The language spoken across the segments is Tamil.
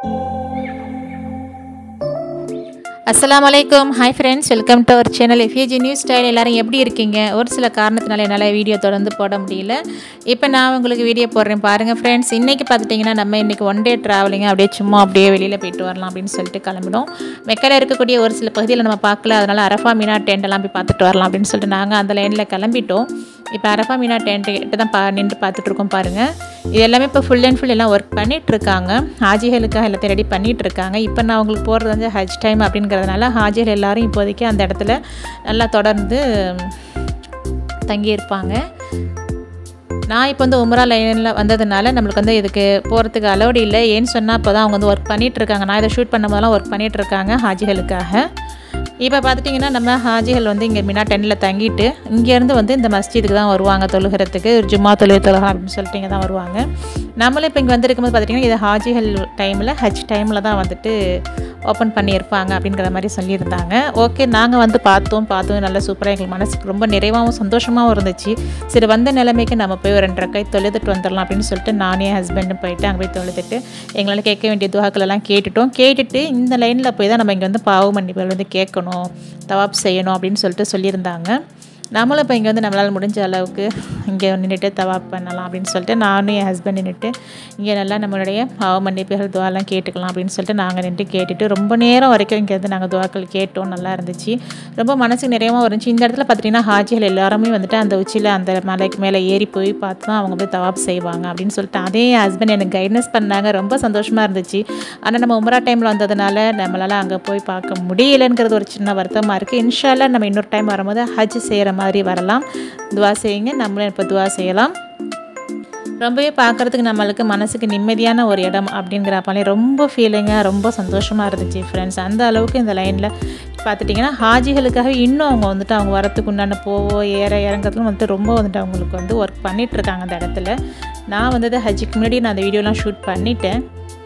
அஸ்ஸலாமு அலைக்கும் hi friends welcome to our channel FAG news style எல்லாரும் எப்படி இருக்கீங்க ஒரு சில காரணத்தினால என்னால் வீடியோ தொடர்ந்து போட முடியல இப்போ நான் உங்களுக்கு வீடியோ போடுறேன் பாருங்கள் ஃப்ரெண்ட்ஸ் இன்றைக்கி பார்த்துட்டிங்கன்னா நம்ம இன்றைக்கி ஒன் டே ட்ராவலிங் அப்படியே சும்மா அப்படியே வெளியில் போயிட்டு வரலாம் அப்படின்னு சொல்லிட்டு கிளம்பிடும் மெக்கல இருக்கக்கூடிய ஒரு சில பகுதியில் நம்ம பார்க்கல அதனால் அரஃபா மீனா டென்ட் எல்லாம் போய் பார்த்துட்டு வரலாம் அப்படின்னு சொல்லிட்டு நாங்கள் அந்த லைனில் கிளம்பிட்டோம் இப்போ அரஃபா மீனா டென்ட் கிட்ட தான் பா நின்று பார்த்துட்டு இருக்கோம் பாருங்கள் இது எல்லாமே இப்போ ஃபுல் அண்ட் ஃபுல் எல்லாம் ஒர்க் பண்ணிட்டு இருக்காங்க ஹாஜிகளுக்காக எல்லாத்தையும் ரெடி பண்ணிட்டு இருக்காங்க இப்போ நான் உங்களுக்கு போகிறது வந்து ஹஜ் டைம் அப்படிங்கிறதுனால ஹாஜிகள் எல்லாரும் இப்போதைக்கு அந்த இடத்துல நல்லா தொடர்ந்து தங்கியிருப்பாங்க நான் இப்போ வந்து உமரா லைனில் வந்ததுனால நம்மளுக்கு வந்து இதுக்கு போகிறதுக்கு அலோடு இல்லை ஏன்னு சொன்னால் இப்போ தான் அவங்க வந்து ஒர்க் பண்ணிகிட்டு இருக்காங்க நான் இதை ஷூட் பண்ணும் போதெல்லாம் ஒர்க் பண்ணிகிட்டு இருக்காங்க ஹாஜிகளுக்காக இப்போ பார்த்துட்டிங்கன்னா நம்ம ஹாஜிகள் வந்து இங்கே மினா டென்னில் தங்கிட்டு இங்கேருந்து வந்து இந்த மஸ்ஜிதுக்கு தான் வருவாங்க தொழுகிறதுக்கு ஒரு ஜும்மா தொழுகை தொழுகா அப்படின்னு சொல்லிட்டு இங்கே தான் வருவாங்க நம்மளும் இப்போ இங்கே வந்திருக்கும்போது பார்த்திங்கன்னா இது ஹாஜிகள் டைமில் ஹஜ் டைமில் தான் வந்துட்டு ஓப்பன் பண்ணியிருப்பாங்க அப்படிங்கிற மாதிரி சொல்லியிருந்தாங்க ஓகே நாங்கள் வந்து பார்த்தோம் பார்த்தோம் நல்லா சூப்பராக எங்களுக்கு மனசுக்கு ரொம்ப நிறைவாகவும் சந்தோஷமாகவும் இருந்துச்சு சரி வந்த நிலைமைக்கு நம்ம போய் ஒரு ரெண்டரை கை தொழுதுட்டு வந்துடலாம் அப்படின்னு சொல்லிட்டு நானே ஹஸ்பண்டும் போயிட்டு அங்கே போய் தொழுதுட்டு எங்களால் கேட்க வேண்டிய துவாக்கள் எல்லாம் கேட்டுட்டோம் கேட்டுட்டு இந்த லைனில் போய் தான் நம்ம இங்கே வந்து பாவ மன்னிப்புகள் வந்து கேட்கணும் தவாப் செய்யணும் அப்படின்னு சொல்லிட்டு சொல்லியிருந்தாங்க நம்மளும் இப்போ இங்கே வந்து நம்மளால் முடிஞ்ச அளவுக்கு இங்கே நின்றுட்டு தவாப் பண்ணலாம் அப்படின்னு சொல்லிட்டு நானும் என் ஹஸ்பண்ட் நின்றுட்டு இங்கே நல்லா நம்மளுடைய பாவ மன்னிப்புகள் துவாலாம் கேட்டுக்கலாம் அப்படின்னு சொல்லிட்டு நாங்கள் நின்று கேட்டுட்டு ரொம்ப நேரம் வரைக்கும் இங்கே வந்து நாங்கள் துவாக்கள் கேட்டோம் நல்லா இருந்துச்சு ரொம்ப மனசுக்கு நிறையமாக இருந்துச்சு இந்த இடத்துல பார்த்திங்கன்னா ஹாஜிகள் எல்லாருமே வந்துட்டு அந்த உச்சியில் அந்த மலைக்கு மேலே ஏறி போய் பார்த்து தான் அவங்க போய் தவாப் செய்வாங்க அப்படின்னு சொல்லிட்டு அதே என் ஹஸ்பண்ட் எனக்கு கைட்னஸ் பண்ணாங்க ரொம்ப சந்தோஷமாக இருந்துச்சு ஆனால் நம்ம உமரா டைமில் வந்ததுனால நம்மளால் அங்கே போய் பார்க்க முடியலைங்கிறது ஒரு சின்ன வருத்தமாக இருக்குது இன்ஷால்லா நம்ம இன்னொரு டைம் வரும்போது ஹஜ் செய்கிற மாதிரி வரலாம் துவா செய்யுங்க நம்மளும் இப்போ துவா செய்யலாம் ரொம்பவே பார்க்குறதுக்கு நம்மளுக்கு மனசுக்கு நிம்மதியான ஒரு இடம் அப்படிங்கிறப்பாலே ரொம்ப ஃபீலிங்காக ரொம்ப சந்தோஷமாக இருந்துச்சு ஃப்ரெண்ட்ஸ் அந்த அளவுக்கு இந்த லைனில் பார்த்துட்டிங்கன்னா ஹாஜிகளுக்காக இன்னும் அவங்க வந்துட்டு அவங்க வரத்துக்கு உண்டான போவோ ஏற இறங்கிறதுலும் வந்துட்டு ரொம்ப வந்துட்டு அவங்களுக்கு வந்து ஒர்க் பண்ணிகிட்ருக்காங்க அந்த இடத்துல நான் வந்தது ஹஜ்ஜுக்கு முன்னாடி நான் அந்த வீடியோலாம் ஷூட் பண்ணிட்டேன்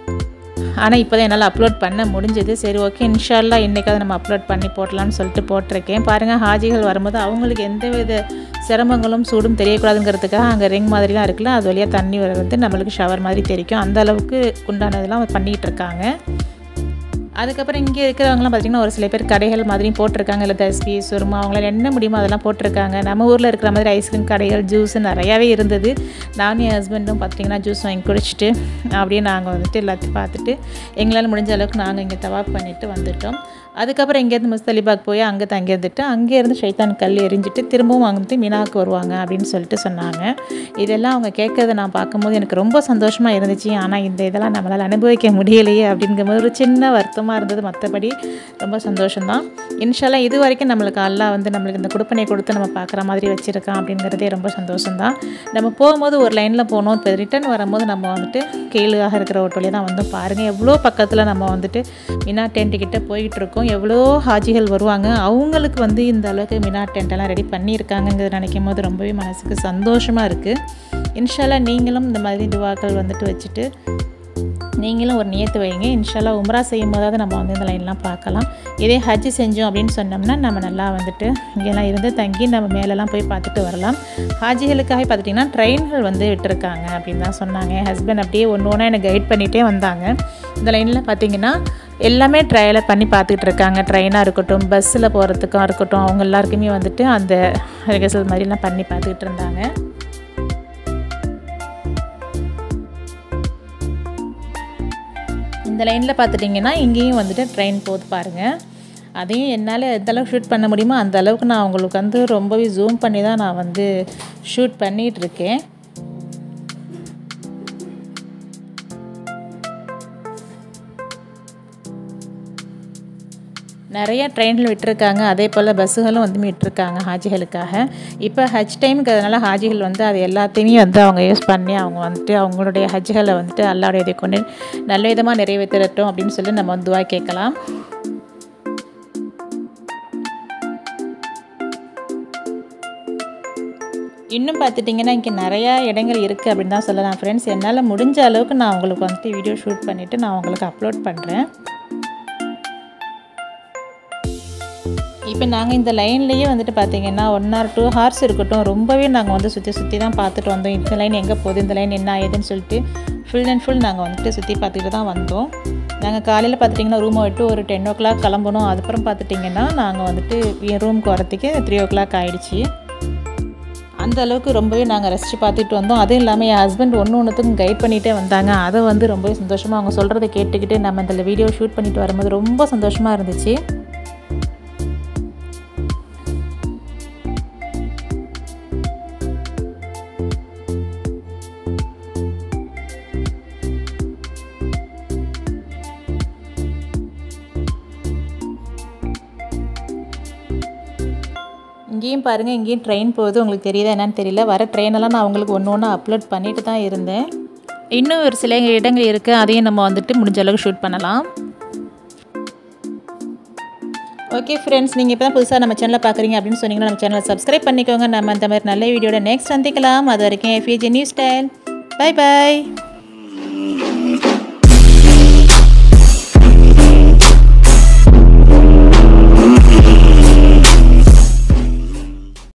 ஆனால் இப்போ தான் என்னால் அப்லோட் பண்ண முடிஞ்சது சரி ஓகே இன்ஷால்லா இன்றைக்காவது நம்ம அப்லோட் பண்ணி போடலான்னு சொல்லிட்டு போட்டிருக்கேன் பாருங்கள் ஹாஜிகள் வரும்போது அவங்களுக்கு எந்த வித சிரமங்களும் சூடும் தெரியக்கூடாதுங்கிறதுக்காக அங்கே ரிங் மாதிரிலாம் இருக்குல்ல அது வழியாக தண்ணி வர வந்து நம்மளுக்கு ஷவர் மாதிரி தெரிக்கும் அந்த அளவுக்கு உண்டானதெல்லாம் பண்ணிகிட்டு இருக்காங்க அதுக்கப்புறம் இங்கே இருக்கிறவங்களாம் பார்த்திங்கன்னா ஒரு சில பேர் கடைகள் மாதிரியும் போட்டிருக்காங்க இல்லை தஸ்பி சுருமா அவங்களால என்ன முடியுமோ அதெல்லாம் போட்டிருக்காங்க நம்ம ஊரில் இருக்கிற மாதிரி ஐஸ்கிரீம் கடைகள் ஜூஸ் நிறையாவே இருந்தது நானும் என் ஹஸ்பண்டும் பார்த்திங்கன்னா ஜூஸ் வாங்கி குடிச்சிட்டு அப்படியே நாங்கள் வந்துட்டு எல்லாத்தையும் பார்த்துட்டு எங்களால் முடிஞ்ச அளவுக்கு நாங்கள் இங்கே தவாப் பண்ணிவிட்டு வந்துட்டோம் அதுக்கப்புறம் இங்கேருந்து முஸ்தலிபாக் போய் அங்கே தங்கி இருந்துட்டு அங்கேருந்து ஷைத்தான் கல் எரிஞ்சிட்டு திரும்பவும் வந்துட்டு மீனாவுக்கு வருவாங்க அப்படின்னு சொல்லிட்டு சொன்னாங்க இதெல்லாம் அவங்க கேட்கறத நான் பார்க்கும்போது எனக்கு ரொம்ப சந்தோஷமாக இருந்துச்சு ஆனால் இந்த இதெல்லாம் நம்மளால் அனுபவிக்க முடியலையே அப்படிங்கும்போது ஒரு சின்ன வருத்தமாக இருந்தது மற்றபடி ரொம்ப சந்தோஷம்தான் இன்ஷால்லாம் இது வரைக்கும் நம்மளுக்கு அல்லா வந்து நம்மளுக்கு இந்த கொடுப்பனை கொடுத்து நம்ம பார்க்குற மாதிரி வச்சுருக்கான் அப்படிங்கிறதே ரொம்ப சந்தோஷம்தான் நம்ம போகும்போது ஒரு லைனில் போனோம் இப்போ ரிட்டன் வரும்போது நம்ம வந்துட்டு கீழாக இருக்கிற ஒரு வழியாக தான் வந்து பாருங்கள் எவ்வளோ பக்கத்தில் நம்ம வந்துட்டு மினா டென்ட்டு கிட்டே போயிட்டு இருக்கோம் எவ்வளோ ஹாஜிகள் வருவாங்க அவங்களுக்கு வந்து இந்த அளவுக்கு மினா டென்ட்டெல்லாம் ரெடி பண்ணியிருக்காங்கங்கிறது நினைக்கும் போது ரொம்பவே மனசுக்கு சந்தோஷமாக இருக்குது இன்ஷால்லா நீங்களும் இந்த மாதிரி துவாக்கள் வந்துட்டு வச்சுட்டு நீங்களும் ஒரு நியத்து வைங்க இன்ஷால்லா உம்ரா செய்யும் போதாவது நம்ம வந்து இந்த லைன்லாம் பார்க்கலாம் இதே ஹஜ் செஞ்சோம் அப்படின்னு சொன்னோம்னா நம்ம நல்லா வந்துட்டு இங்கெல்லாம் இருந்து தங்கி நம்ம மேலெல்லாம் போய் பார்த்துட்டு வரலாம் ஹாஜிகளுக்காக பார்த்துட்டிங்கன்னா ட்ரெயின்கள் வந்து விட்டுருக்காங்க அப்படின்னு தான் சொன்னாங்க என் ஹஸ்பண்ட் அப்படியே ஒன்று ஒன்றா எனக்கு கைட் பண்ணிகிட்டே வந்தாங்க இந்த லைனில் பார்த்தீங்கன்னா எல்லாமே ட்ரையலை பண்ணி பார்த்துக்கிட்டு இருக்காங்க ட்ரெயினாக இருக்கட்டும் பஸ்ஸில் போகிறதுக்கும் இருக்கட்டும் அவங்க எல்லாருக்குமே வந்துட்டு அந்த ரிகர்சல் மாதிரிலாம் பண்ணி பார்த்துக்கிட்டு இருந்தாங்க இந்த லைனில் பார்த்துட்டிங்கன்னா இங்கேயும் வந்துட்டு ட்ரெயின் போகுது பாருங்கள் அதையும் என்னால் எந்த அளவுக்கு ஷூட் பண்ண முடியுமோ அந்த அளவுக்கு நான் உங்களுக்கு வந்து ரொம்பவே ஜூம் பண்ணி தான் நான் வந்து ஷூட் பண்ணிகிட்ருக்கேன் நிறைய ட்ரெயினில் விட்டுருக்காங்க அதே போல் பஸ்ஸுகளும் வந்து விட்டுருக்காங்க ஹாஜிகளுக்காக இப்போ ஹஜ் டைமுங்கிறதுனால ஹாஜிகள் வந்து அது எல்லாத்தையுமே வந்து அவங்க யூஸ் பண்ணி அவங்க வந்துட்டு அவங்களுடைய ஹஜ்களை வந்துட்டு அல்லாவுடைய இதை கொண்டு நல்ல விதமாக நிறைவேற்றட்டும் அப்படின்னு சொல்லி நம்ம வந்து துவா கேட்கலாம் இன்னும் பார்த்துட்டிங்கன்னா இங்கே நிறையா இடங்கள் இருக்குது அப்படின்னு தான் சொல்லலாம் ஃப்ரெண்ட்ஸ் என்னால் முடிஞ்ச அளவுக்கு நான் உங்களுக்கு வந்துட்டு வீடியோ ஷூட் பண்ணிவிட்டு நான் உங்களுக்கு அப்லோட் பண்ணுறேன் இப்போ நாங்கள் இந்த லைன்லேயே வந்துட்டு பார்த்தீங்கன்னா ஒன் ஆர் டூ ஹார்ஸ் இருக்கட்டும் ரொம்பவே நாங்கள் வந்து சுற்றி சுற்றி தான் பார்த்துட்டு வந்தோம் இந்த லைன் எங்கே போகுது இந்த லைன் என்ன ஆகுதுன்னு சொல்லிட்டு ஃபுல் அண்ட் ஃபுல் நாங்கள் வந்துட்டு சுற்றி பார்த்துட்டு தான் வந்தோம் நாங்கள் காலையில் பார்த்துட்டிங்கன்னா ரூமை விட்டு ஒரு டென் ஓ கிளாக் கிளம்பணும் அதுக்கப்புறம் பார்த்துட்டிங்கன்னா நாங்கள் வந்துட்டு என் ரூமுக்கு வரத்துக்கு த்ரீ ஓ கிளாக் ஆகிடுச்சி அந்த அளவுக்கு ரொம்பவே நாங்கள் ரசித்து பார்த்துட்டு வந்தோம் அதுவும் இல்லாமல் என் ஹஸ்பண்ட் ஒன்று ஒன்றுத்துக்கும் கைட் பண்ணிகிட்டே வந்தாங்க அதை வந்து ரொம்பவே சந்தோஷமாக அவங்க சொல்கிறத கேட்டுக்கிட்டு நம்ம இந்த வீடியோ ஷூட் பண்ணிட்டு வரும்போது ரொம்ப சந்தோஷமாக இருந்துச்சு இங்கேயும் பாருங்கள் இங்கேயும் ட்ரெயின் போகுது உங்களுக்கு தெரியுதா என்னன்னு தெரியல வர ட்ரெயினெல்லாம் நான் உங்களுக்கு ஒன்று ஒன்று அப்லோட் பண்ணிட்டு தான் இருந்தேன் இன்னும் ஒரு சில இடங்கள் இருக்குது அதையும் நம்ம வந்துட்டு முடிஞ்ச அளவுக்கு ஷூட் பண்ணலாம் ஓகே ஃப்ரெண்ட்ஸ் நீங்கள் இப்போ தான் புதுசாக நம்ம சேனலை பார்க்குறீங்க அப்படின்னு சொன்னீங்கன்னா நம்ம சேனலை சப்ஸ்கிரைப் பண்ணிக்கோங்க நம்ம அந்த மாதிரி நல்ல வீடியோட நெக்ஸ்ட் சந்திக்கலாம் அது வரைக்கும் எஃபிஜி நியூஸ் ஸ்டைல் பை பாய்